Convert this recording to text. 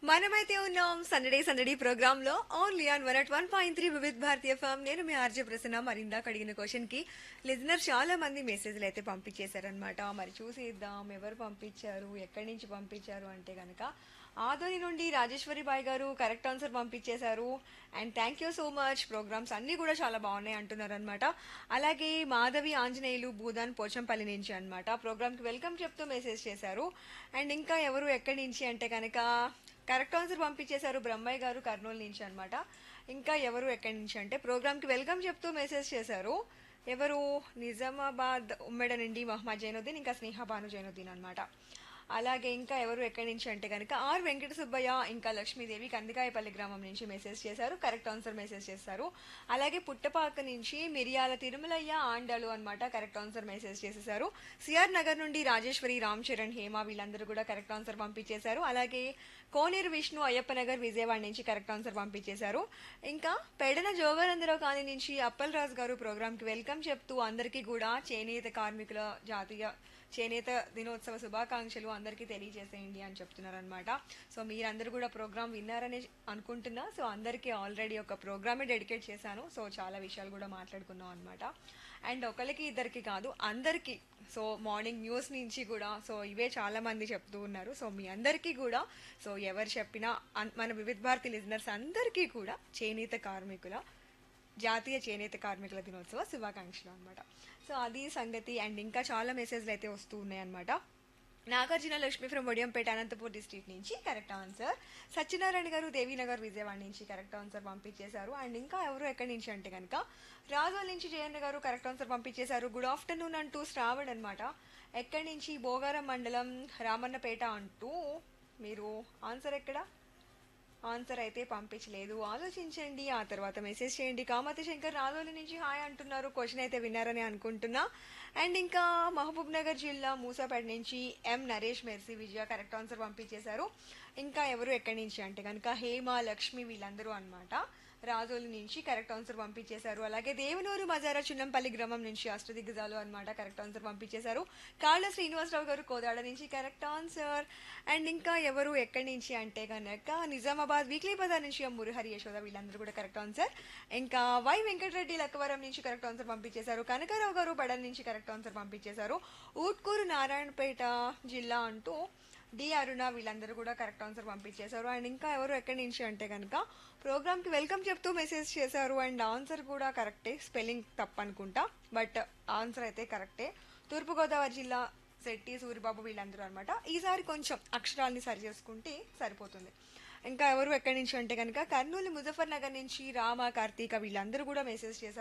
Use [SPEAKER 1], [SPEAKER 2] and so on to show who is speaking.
[SPEAKER 1] మనమైతే ఉన్నాం సందడే సందడి ప్రోగ్రామ్ లో only on one at one point three Vividh Bharatiya FM నేను మీ ఆర్జే ప్రసన్న మరి ఇందాక అడిగిన క్వశ్చన్ కి లిజనర్ చాలా మంది మెసేజ్లు అయితే పంపించేశారనమాట మరి చూసేద్దాం ఎవరు పంపించారు ఎక్కడి నుంచి పంపించారు అంటే గనక ఆదోని నుండి రాజేశ్వరి బాయ్ గారు కరెక్ట్ ఆన్సర్ పంపించేశారు and thank you so much programs అన్నీ కూడా చాలా బాగున్నాయి అంటున్నారు అనమాట అలాగే మాధవి ఆంజనేయులు భూదాన్ పోచంపల్లి నుంచి అనమాట ప్రోగ్రామ్కి వెల్కమ్ చెప్తూ మెసేజ్ చేశారు అండ్ ఇంకా ఎవరు ఎక్కడి నుంచి అంటే కనుక కరెక్ట్ ఆన్సర్ పంపించేశారు బ్రహ్మయ్య గారు కర్నూలు నుంచి అనమాట ఇంకా ఎవరు ఎక్కడి నుంచి అంటే ప్రోగ్రామ్కి వెల్కమ్ చెప్తూ మెసేజ్ చేశారు ఎవరు నిజామాబాద్ ఉమ్మెడ నుండి మహమ్మద్ జైనుద్దీన్ ఇంకా స్నేహ భాను జైనుద్దీన్ అనమాట అలాగే ఇంకా ఎవరు ఎక్కడి నుంచి అంటే కనుక ఆర్ వెంకట సుబ్బయ్య ఇంకా లక్ష్మీదేవి కందికాయపల్లి గ్రామం నుంచి మెసేజ్ చేశారు కరెక్ట్ ఆన్సర్ మెసేజ్ చేశారు అలాగే పుట్టపాక నుంచి మిరియాల తిరుమలయ్య ఆండాలు అనమాట కరెక్ట్ ఆన్సర్ మెసేజ్ చేసేసారు సిఆర్ నగర్ నుండి రాజేశ్వరి రామ్ చరణ్ హేమ వీళ్ళందరూ కూడా కరెక్ట్ ఆన్సర్ పంపించేశారు అలాగే కోనేరు విష్ణు అయ్యప్ప నగర్ విజయవాడ నుంచి కరెక్ట్ ఆన్సర్ పంపించేశారు ఇంకా పెడన జోగానందరావు కాలనీ నుంచి అప్పల్ రాజు గారు ప్రోగ్రామ్కి వెల్కమ్ చెప్తూ అందరికీ కూడా చేనేత కార్మికుల జాతీయ చేనేత దినోత్సవ శుభాకాంక్షలు అందరికీ తెలియజేసేయండి అని చెప్తున్నారు అనమాట సో మీరందరూ కూడా ప్రోగ్రామ్ విన్నారని అనుకుంటున్నా సో అందరికీ ఆల్రెడీ ఒక ప్రోగ్రామే డెడికేట్ చేశాను సో చాలా విషయాలు కూడా మాట్లాడుకున్నాం అనమాట అండ్ ఒకరికి ఇద్దరికి కాదు అందరికీ సో మార్నింగ్ న్యూస్ నుంచి కూడా సో ఇవే చాలా మంది చెప్తూ ఉన్నారు సో మీ అందరికీ కూడా సో ఎవరు చెప్పినా అన్- మన వివిధ భారతి లిజనర్స్ అందరికీ కూడా చేనేత కార్మికుల జాతీయ చేనేత కార్మికుల దినోత్సవ శుభాకాంక్షలు అనమాట సో అది సంగతి అండ్ ఇంకా చాలా మెసేజ్లు అయితే వస్తూ ఉన్నాయన్నమాట నాగార్జున లక్ష్మి ఫ్రమ్ వడియంపేట అనంతపూర్ డిస్ట్రిక్ట్ నుంచి కరెక్ట్ ఆన్సర్ సత్యనారాయణ గారు దేవీనగర్ విజయవాడ నుంచి కరెక్ట్ ఆన్సర్ పంపించేశారు అండ్ ఇంకా ఎవరు ఎక్కడి నుంచి అంటే కనుక రాజోల్ నుంచి జయన్న గారు కరెక్ట్ ఆన్సర్ పంపించేశారు గుడ్ ఆఫ్టర్నూన్ అంటూ శ్రావణ్ అనమాట ఎక్కడి నుంచి భోగారం మండలం రామన్నపేట అంటూ మీరు ఆన్సర్ ఎక్కడ ఆన్సర్ అయితే పంపించలేదు ఆలోచించండి ఆ తర్వాత మెసేజ్ చేయండి కామతి శంకర్ రాజోలి నుంచి హాయ్ అంటున్నారు క్వశ్చన్ అయితే విన్నారని అనుకుంటున్నా అండ్ ఇంకా మహబూబ్ నగర్ జిల్లా మూసాపేట నుంచి M Naresh Mercy Vijaya correct answer పంపించేశారు ఇంకా ఎవరు ఎక్కడి నుంచి అంటే కనుక హేమ లక్ష్మి వీళ్ళందరూ అన్నమాట రాజోలు నుంచి కరెక్ట్ ఆన్సర్ పంపించేశారు అలాగే దేవనూరు మజారా చున్నంపల్లి గ్రామం నుంచి అష్టదిగ్గజాలు అన్నమాట కరెక్ట్ ఆన్సర్ పంపించేశారు కాళ్ళ శ్రీనివాసరావు గారు కోదాడ నుంచి కరెక్ట్ ఆన్సర్ అండ్ ఇంకా ఎవరు ఎక్కడి నుంచి అంటే కనుక నిజామాబాద్ వీక్లీ బజార్ నుంచి ఎం మురహరి యశోద వీళ్ళందరూ కూడా కరెక్ట్ ఆన్సర్ ఇంకా వై వెంకటరెడ్డి లక్కవరం నుంచి కరెక్ట్ ఆన్సర్ పంపించేశారు కనకారావు గారు బడల్ నుంచి కరెక్ట్ ఆన్సర్ పంపించేశారు ఊట్కూరు నారాయణపేట జిల్లా అంటూ డి అరుణ వీళ్ళందరూ కూడా కరెక్ట్ ఆన్సర్ పంపించేశారు అండ్ ఇంకా ఎవరు ఎక్కడి నుంచి అంటే కనుక ప్రోగ్రామ్కి వెల్కమ్ చెప్తూ మెసేజ్ చేశారు అండ్ ఆన్సర్ కూడా కరెక్టే స్పెల్లింగ్ తప్పు అనుకుంటా బట్ ఆన్సర్ అయితే కరెక్టే తూర్పుగోదావరి జిల్లా శెట్టి సూరిబాబు వీళ్ళందరూ అనమాట ఈసారి కొంచెం అక్షరాల్ని సరి చేసుకుంటే సరిపోతుంది ఇంకా ఎవరు ఎక్కడి నుంచి అంటే కనుక కర్నూలు ముజఫర్ నగర్ నుంచి రామ కార్తీక వీళ్ళందరూ కూడా మెసేజ్ చేశారు